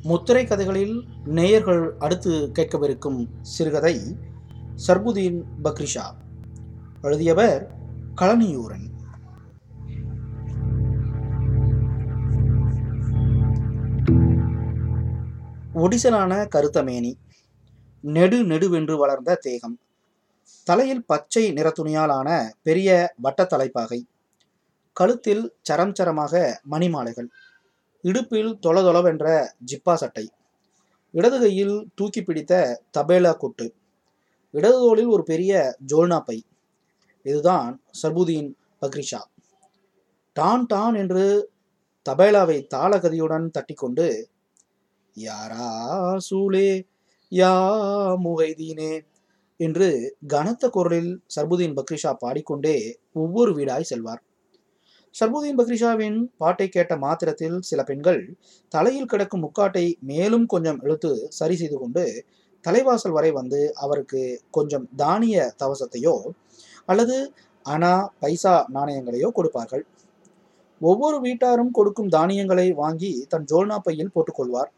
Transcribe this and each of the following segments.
முத்திரை கதைகளில் நேயர்கள் அடுத்து கேட்கவிருக்கும் சிறுகதை சர்புதீன் பக்ரிஷா எழுதியவர் கலனியூரன் ஒடிசலான கருத்தமேனி நெடு நெடுவென்று வளர்ந்த தேகம் தலையில் பச்சை நிறத்துணியாலான பெரிய வட்ட தலைப்பாகை கழுத்தில் சரம் சரமாக மணிமாலைகள் இடுப்பில் தொளதொளவென்ற ஜிப்பா சட்டை இடது கையில் தூக்கி பிடித்த தபேலா கொட்டு இடது தோளில் ஒரு பெரிய ஜோல்னா பை இதுதான் சர்புதீன் பக்ரிஷா டான் டான் என்று தபேலாவை தாளகதியுடன் தட்டிக்கொண்டு யாரா சூலே யா முகைதீனே என்று கனத்த குரலில் சர்புதீன் பக்ரிஷா பாடிக்கொண்டே ஒவ்வொரு வீடாய் செல்வார் சர்புதீன் பக்ரிஷாவின் பாட்டை கேட்ட மாத்திரத்தில் சில பெண்கள் தலையில் கிடக்கும் முக்காட்டை மேலும் கொஞ்சம் இழுத்து சரி செய்து கொண்டு தலைவாசல் வரை வந்து அவருக்கு கொஞ்சம் தானிய தவசத்தையோ அல்லது அணா பைசா நாணயங்களையோ கொடுப்பார்கள் ஒவ்வொரு வீட்டாரும் கொடுக்கும் தானியங்களை வாங்கி தன் ஜோல்னா பையில் போட்டுக்கொள்வார்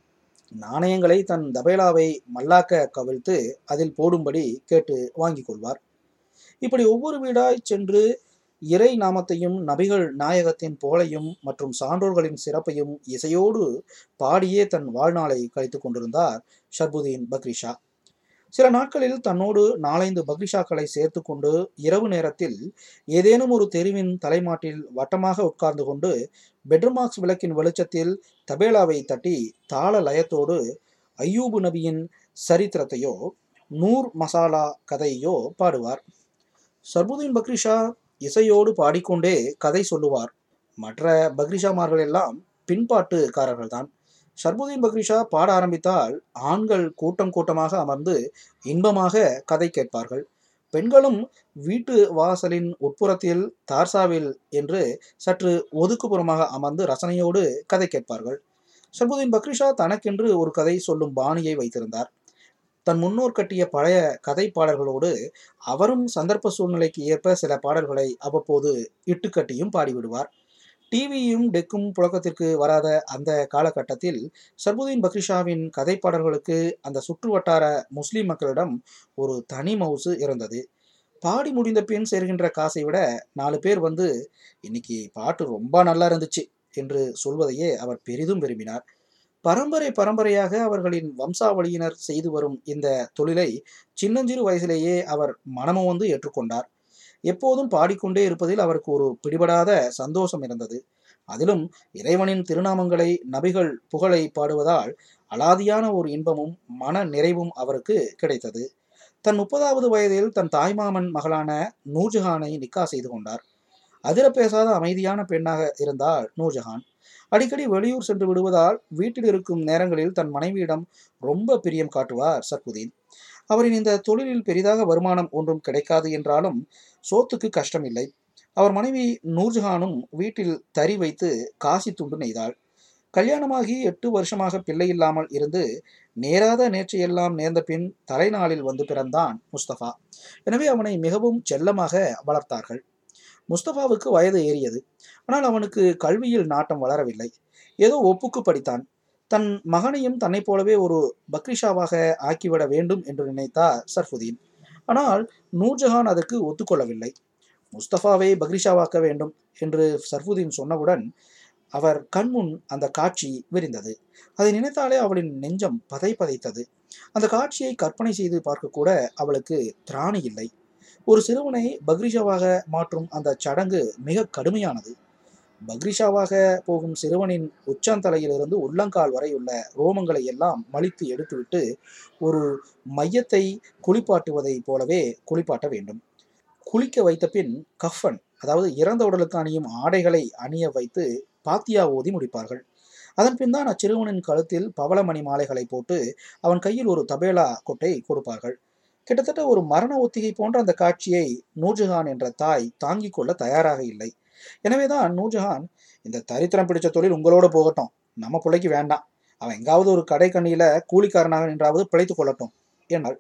நாணயங்களை தன் தபேலாவை மல்லாக்க கவிழ்த்து அதில் போடும்படி கேட்டு வாங்கிக் கொள்வார் இப்படி ஒவ்வொரு வீடாய் சென்று இறை நாமத்தையும் நபிகள் நாயகத்தின் புகழையும் மற்றும் சான்றோர்களின் சிறப்பையும் இசையோடு பாடியே தன் வாழ்நாளை கழித்துக் கொண்டிருந்தார் ஷர்புதீன் பக்ரிஷா சில நாட்களில் தன்னோடு நாலைந்து பக்ரிஷாக்களை சேர்த்து கொண்டு இரவு நேரத்தில் ஏதேனும் ஒரு தெருவின் தலைமாட்டில் வட்டமாக உட்கார்ந்து கொண்டு பெட்ரமாக்ஸ் விளக்கின் வெளிச்சத்தில் தபேலாவை தட்டி தாள லயத்தோடு ஐயூபு நபியின் சரித்திரத்தையோ நூர் மசாலா கதையோ பாடுவார் சர்புதீன் பக்ரிஷா இசையோடு பாடிக்கொண்டே கதை சொல்லுவார் மற்ற பக்ரிஷாமார்கள் எல்லாம் பின்பாட்டுக்காரர்கள்தான் ஷர்புதீன் பக்ரிஷா பாட ஆரம்பித்தால் ஆண்கள் கூட்டம் கூட்டமாக அமர்ந்து இன்பமாக கதை கேட்பார்கள் பெண்களும் வீட்டு வாசலின் உட்புறத்தில் தார்சாவில் என்று சற்று ஒதுக்குப்புறமாக அமர்ந்து ரசனையோடு கதை கேட்பார்கள் ஷர்புதீன் பக்ரிஷா தனக்கென்று ஒரு கதை சொல்லும் பாணியை வைத்திருந்தார் தன் முன்னோர் கட்டிய பழைய கதை பாடல்களோடு அவரும் சந்தர்ப்ப சூழ்நிலைக்கு ஏற்ப சில பாடல்களை அவ்வப்போது இட்டுக்கட்டியும் பாடிவிடுவார் டிவியும் டெக்கும் புழக்கத்திற்கு வராத அந்த காலகட்டத்தில் சர்புதீன் பக்ரிஷாவின் கதை பாடல்களுக்கு அந்த சுற்று வட்டார முஸ்லிம் மக்களிடம் ஒரு தனி மவுசு இருந்தது பாடி முடிந்த பின் சேர்கின்ற காசை விட நாலு பேர் வந்து இன்னைக்கு பாட்டு ரொம்ப நல்லா இருந்துச்சு என்று சொல்வதையே அவர் பெரிதும் விரும்பினார் பரம்பரை பரம்பரையாக அவர்களின் வம்சாவளியினர் செய்து வரும் இந்த தொழிலை சின்னஞ்சிறு வயசிலேயே அவர் மனமும் வந்து ஏற்றுக்கொண்டார் எப்போதும் பாடிக்கொண்டே இருப்பதில் அவருக்கு ஒரு பிடிபடாத சந்தோஷம் இருந்தது அதிலும் இறைவனின் திருநாமங்களை நபிகள் புகழை பாடுவதால் அலாதியான ஒரு இன்பமும் மன நிறைவும் அவருக்கு கிடைத்தது தன் முப்பதாவது வயதில் தன் தாய்மாமன் மகளான நூர்ஜஹானை நிக்கா செய்து கொண்டார் அதிர பேசாத அமைதியான பெண்ணாக இருந்தால் நூர்ஜஹான் அடிக்கடி வெளியூர் சென்று விடுவதால் வீட்டில் இருக்கும் நேரங்களில் தன் மனைவியிடம் ரொம்ப பிரியம் காட்டுவார் சர்புதீன் அவரின் இந்த தொழிலில் பெரிதாக வருமானம் ஒன்றும் கிடைக்காது என்றாலும் சோத்துக்கு கஷ்டம் இல்லை அவர் மனைவி நூர்ஜஹானும் வீட்டில் தறி வைத்து காசி துண்டு நெய்தாள் கல்யாணமாகி எட்டு வருஷமாக பிள்ளை இல்லாமல் இருந்து நேராத நேற்றையெல்லாம் நேர்ந்த பின் தலைநாளில் வந்து பிறந்தான் முஸ்தபா எனவே அவனை மிகவும் செல்லமாக வளர்த்தார்கள் முஸ்தபாவுக்கு வயது ஏறியது ஆனால் அவனுக்கு கல்வியில் நாட்டம் வளரவில்லை ஏதோ ஒப்புக்கு படித்தான் தன் மகனையும் தன்னைப் போலவே ஒரு பக்ரிஷாவாக ஆக்கிவிட வேண்டும் என்று நினைத்தார் சர்ஃபுதீன் ஆனால் நூர்ஜஹான் அதற்கு ஒத்துக்கொள்ளவில்லை முஸ்தபாவை பக்ரிஷாவாக்க வேண்டும் என்று சர்ஃபுதீன் சொன்னவுடன் அவர் கண்முன் அந்த காட்சி விரிந்தது அதை நினைத்தாலே அவளின் நெஞ்சம் பதை பதைத்தது அந்த காட்சியை கற்பனை செய்து பார்க்கக்கூட அவளுக்கு திராணி இல்லை ஒரு சிறுவனை பக்ரிஷாவாக மாற்றும் அந்த சடங்கு மிக கடுமையானது பக்ரிஷாவாக போகும் சிறுவனின் உச்சந்தலையிலிருந்து உள்ளங்கால் வரை உள்ள ரோமங்களை எல்லாம் மலித்து எடுத்துவிட்டு ஒரு மையத்தை குளிப்பாட்டுவதை போலவே குளிப்பாட்ட வேண்டும் குளிக்க வைத்த பின் கஃபன் அதாவது இறந்த உடலுக்கு அணியும் ஆடைகளை அணிய வைத்து பாத்தியா ஓதி முடிப்பார்கள் அதன் பின் தான் அச்சிறுவனின் கழுத்தில் பவளமணி மாலைகளை போட்டு அவன் கையில் ஒரு தபேலா கொட்டை கொடுப்பார்கள் கிட்டத்தட்ட ஒரு மரண ஒத்திகை போன்ற அந்த காட்சியை நூர்ஜஹான் என்ற தாய் தாங்கிக் கொள்ள தயாராக இல்லை எனவேதான் நூர்ஜஹான் இந்த தரித்திரம் பிடிச்ச தொழில் உங்களோட போகட்டும் நம்ம பிள்ளைக்கு வேண்டாம் அவன் எங்காவது ஒரு கடை கண்ணியில கூலிக்காரனாக நின்றாவது பிழைத்துக் கொள்ளட்டும் என்றாள்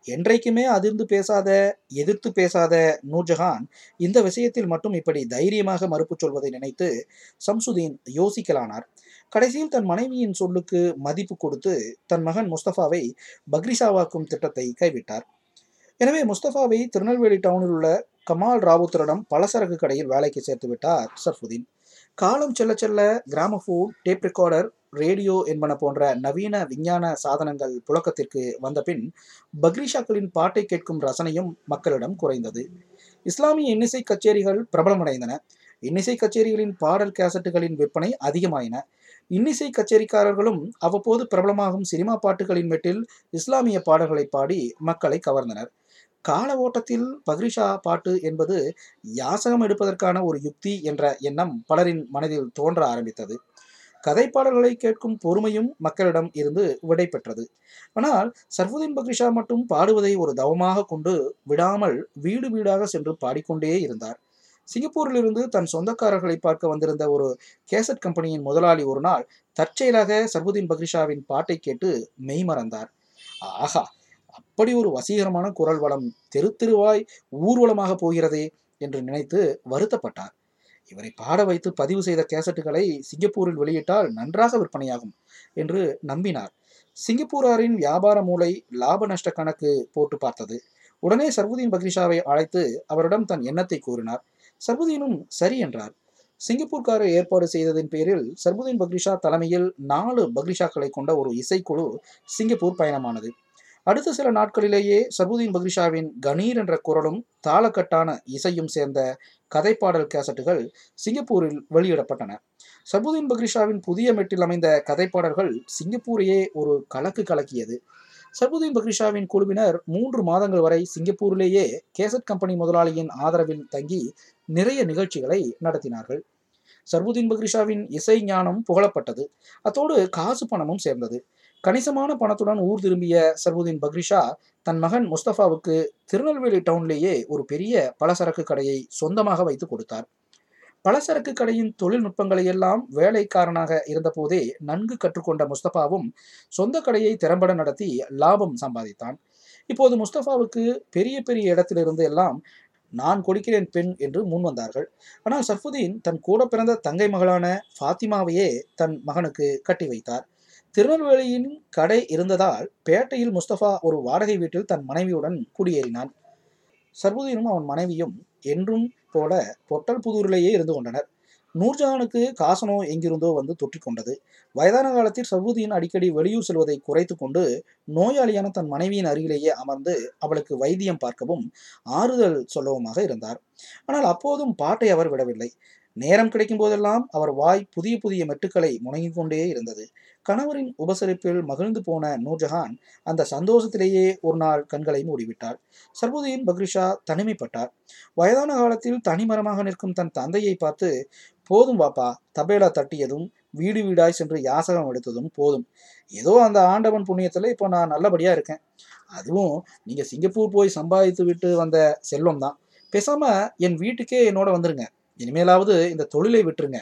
என்றைக்குமே அதிர்ந்து பேசாத எதிர்த்து பேசாத நூர்ஜஹான் இந்த விஷயத்தில் மட்டும் இப்படி தைரியமாக மறுப்பு சொல்வதை நினைத்து சம்சுதீன் யோசிக்கலானார் கடைசியில் தன் மனைவியின் சொல்லுக்கு மதிப்பு கொடுத்து தன் மகன் முஸ்தபாவை பக்ரிஷாவாக்கும் திட்டத்தை கைவிட்டார் எனவே முஸ்தபாவை திருநெல்வேலி டவுனில் உள்ள கமால் ராவுத்தரிடம் பலசரக்கு கடையில் வேலைக்கு சேர்த்து விட்டார் சர்ஃபுதீன் காலம் செல்ல செல்ல கிராமபோன் டேப் ரெக்கார்டர் ரேடியோ என்பன போன்ற நவீன விஞ்ஞான சாதனங்கள் புழக்கத்திற்கு வந்தபின் பக்ரிஷாக்களின் பாட்டை கேட்கும் ரசனையும் மக்களிடம் குறைந்தது இஸ்லாமிய இன்னிசை கச்சேரிகள் பிரபலமடைந்தன இன்னிசை கச்சேரிகளின் பாடல் கேசட்டுகளின் விற்பனை அதிகமாயின இன்னிசை கச்சேரிக்காரர்களும் அவ்வப்போது பிரபலமாகும் சினிமா பாட்டுகளின் மெட்டில் இஸ்லாமிய பாடல்களை பாடி மக்களை கவர்ந்தனர் கால ஓட்டத்தில் பக்ரிஷா பாட்டு என்பது யாசகம் எடுப்பதற்கான ஒரு யுக்தி என்ற எண்ணம் பலரின் மனதில் தோன்ற ஆரம்பித்தது கதை பாடல்களை கேட்கும் பொறுமையும் மக்களிடம் இருந்து விடை பெற்றது ஆனால் சர்ஃபுதீன் பக்ரிஷா மட்டும் பாடுவதை ஒரு தவமாக கொண்டு விடாமல் வீடு வீடாக சென்று பாடிக்கொண்டே இருந்தார் சிங்கப்பூரிலிருந்து தன் சொந்தக்காரர்களை பார்க்க வந்திருந்த ஒரு கேசட் கம்பெனியின் முதலாளி ஒரு நாள் தற்செயலாக சர்புதீன் பக்ரிஷாவின் பாட்டை கேட்டு மெய்மறந்தார் ஆஹா அப்படி ஒரு வசீகரமான குரல் வளம் தெரு தெருவாய் ஊர்வலமாக போகிறதே என்று நினைத்து வருத்தப்பட்டார் இவரை பாட வைத்து பதிவு செய்த கேசட்டுகளை சிங்கப்பூரில் வெளியிட்டால் நன்றாக விற்பனையாகும் என்று நம்பினார் சிங்கப்பூராரின் வியாபார மூளை லாப நஷ்ட கணக்கு போட்டு பார்த்தது உடனே சர்வுதீன் பக்ரிஷாவை அழைத்து அவரிடம் தன் எண்ணத்தை கூறினார் சர்வுதீனும் சரி என்றார் சிங்கப்பூர்காரர் ஏற்பாடு செய்ததின் பேரில் சர்புதீன் பக்ரிஷா தலைமையில் நாலு பக்ரிஷாக்களை கொண்ட ஒரு இசைக்குழு சிங்கப்பூர் பயணமானது அடுத்த சில நாட்களிலேயே சர்புதீன் பக்ரிஷாவின் கணீர் என்ற குரலும் தாளக்கட்டான இசையும் சேர்ந்த கதைப்பாடல் கேசட்டுகள் சிங்கப்பூரில் வெளியிடப்பட்டன சர்புதீன் பக்ரிஷாவின் புதிய மெட்டில் அமைந்த கதைப்பாடல்கள் சிங்கப்பூரையே ஒரு கலக்கு கலக்கியது சர்புதீன் பக்ரிஷாவின் குழுவினர் மூன்று மாதங்கள் வரை சிங்கப்பூரிலேயே கேசட் கம்பெனி முதலாளியின் ஆதரவில் தங்கி நிறைய நிகழ்ச்சிகளை நடத்தினார்கள் சர்புதீன் பக்ரிஷாவின் இசை ஞானம் புகழப்பட்டது அத்தோடு காசு பணமும் சேர்ந்தது கணிசமான பணத்துடன் ஊர் திரும்பிய சர்புதீன் பக்ரிஷா தன் மகன் முஸ்தபாவுக்கு திருநெல்வேலி டவுன்லேயே ஒரு பெரிய பலசரக்கு கடையை சொந்தமாக வைத்து கொடுத்தார் பலசரக்கு கடையின் தொழில்நுட்பங்களை எல்லாம் வேலைக்காரனாக இருந்தபோதே நன்கு கற்றுக்கொண்ட முஸ்தபாவும் சொந்த கடையை திறம்பட நடத்தி லாபம் சம்பாதித்தான் இப்போது முஸ்தபாவுக்கு பெரிய பெரிய இடத்திலிருந்து எல்லாம் நான் கொடுக்கிறேன் பெண் என்று முன் வந்தார்கள் ஆனால் சர்ஃபுதீன் தன் கூட பிறந்த தங்கை மகளான ஃபாத்திமாவையே தன் மகனுக்கு கட்டி வைத்தார் திருநெல்வேலியின் கடை இருந்ததால் பேட்டையில் முஸ்தபா ஒரு வாடகை வீட்டில் தன் மனைவியுடன் குடியேறினான் சர்புதீனும் அவன் மனைவியும் என்றும் போல பொட்டல் புதூரிலேயே இருந்து கொண்டனர் நூர்ஜஹானுக்கு காசனோ எங்கிருந்தோ வந்து தொற்றிக்கொண்டது வயதான காலத்தில் சர்புதீன் அடிக்கடி வெளியூர் செல்வதை குறைத்து கொண்டு நோயாளியான தன் மனைவியின் அருகிலேயே அமர்ந்து அவளுக்கு வைத்தியம் பார்க்கவும் ஆறுதல் சொல்லவுமாக இருந்தார் ஆனால் அப்போதும் பாட்டை அவர் விடவில்லை நேரம் கிடைக்கும் போதெல்லாம் அவர் வாய் புதிய புதிய மெட்டுக்களை முணங்கிக் கொண்டே இருந்தது கணவரின் உபசரிப்பில் மகிழ்ந்து போன நூர்ஜஹான் அந்த சந்தோஷத்திலேயே ஒரு நாள் கண்களை மூடிவிட்டார் சர்புதீன் பக்ரிஷா தனிமைப்பட்டார் வயதான காலத்தில் தனிமரமாக நிற்கும் தன் தந்தையை பார்த்து போதும் வாப்பா தபேலா தட்டியதும் வீடு வீடாய் சென்று யாசகம் எடுத்ததும் போதும் ஏதோ அந்த ஆண்டவன் புண்ணியத்துல இப்போ நான் நல்லபடியா இருக்கேன் அதுவும் நீங்க சிங்கப்பூர் போய் சம்பாதித்து விட்டு வந்த செல்வம் தான் பேசாம என் வீட்டுக்கே என்னோட வந்துருங்க இனிமேலாவது இந்த தொழிலை விட்டுருங்க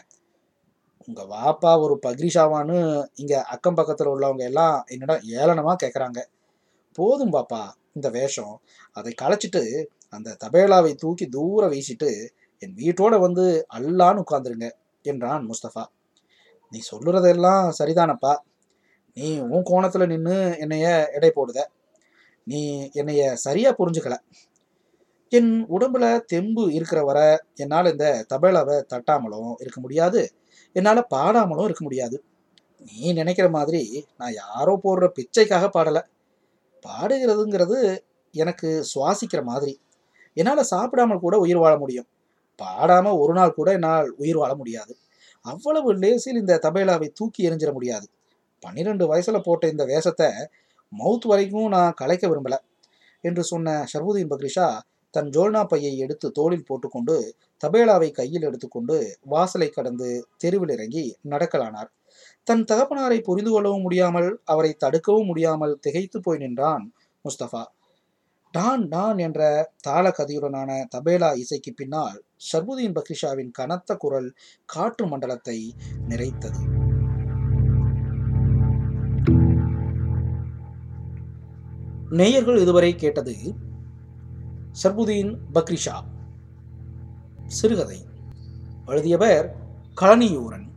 உங்க வாப்பா ஒரு பக்ரிஷாவான்னு இங்க அக்கம் பக்கத்துல உள்ளவங்க எல்லாம் என்னிடம் ஏளனமா கேட்குறாங்க போதும் பாப்பா இந்த வேஷம் அதை களைச்சிட்டு அந்த தபேலாவை தூக்கி தூர வீசிட்டு என் வீட்டோட வந்து அல்லான்னு உட்காந்துருங்க என்றான் முஸ்தபா நீ சொல்லுறதெல்லாம் சரிதானப்பா நீ உன் கோணத்துல நின்று என்னைய எடை போடுத நீ என்னைய சரியா புரிஞ்சுக்கல என் உடம்புல தெம்பு இருக்கிற வரை என்னால் இந்த தபேலாவை தட்டாமலும் இருக்க முடியாது என்னால் பாடாமலும் இருக்க முடியாது நீ நினைக்கிற மாதிரி நான் யாரோ போடுற பிச்சைக்காக பாடலை பாடுகிறதுங்கிறது எனக்கு சுவாசிக்கிற மாதிரி என்னால் சாப்பிடாமல் கூட உயிர் வாழ முடியும் பாடாமல் ஒரு நாள் கூட என்னால் உயிர் வாழ முடியாது அவ்வளவு லேசில் இந்த தபேலாவை தூக்கி எறிஞ்சிட முடியாது பன்னிரெண்டு வயசுல போட்ட இந்த வேஷத்தை மவுத் வரைக்கும் நான் கலைக்க விரும்பல என்று சொன்ன ஷர்புதீன் பக்ரிஷா தன் ஜோல்னா பையை எடுத்து தோளில் போட்டுக்கொண்டு தபேலாவை கையில் எடுத்துக்கொண்டு வாசலை கடந்து தெருவில் இறங்கி நடக்கலானார் தன் தகப்பனாரை புரிந்து கொள்ளவும் முடியாமல் அவரை தடுக்கவும் முடியாமல் திகைத்து போய் நின்றான் முஸ்தபா டான் டான் என்ற தாள கதையுடனான தபேலா இசைக்கு பின்னால் ஷர்புதீன் பக்ரிஷாவின் கனத்த குரல் காற்று மண்டலத்தை நிறைத்தது நேயர்கள் இதுவரை கேட்டது சர்புதீன் பக்ரிஷா சிறுகதை எழுதியவர் கழனியூரன்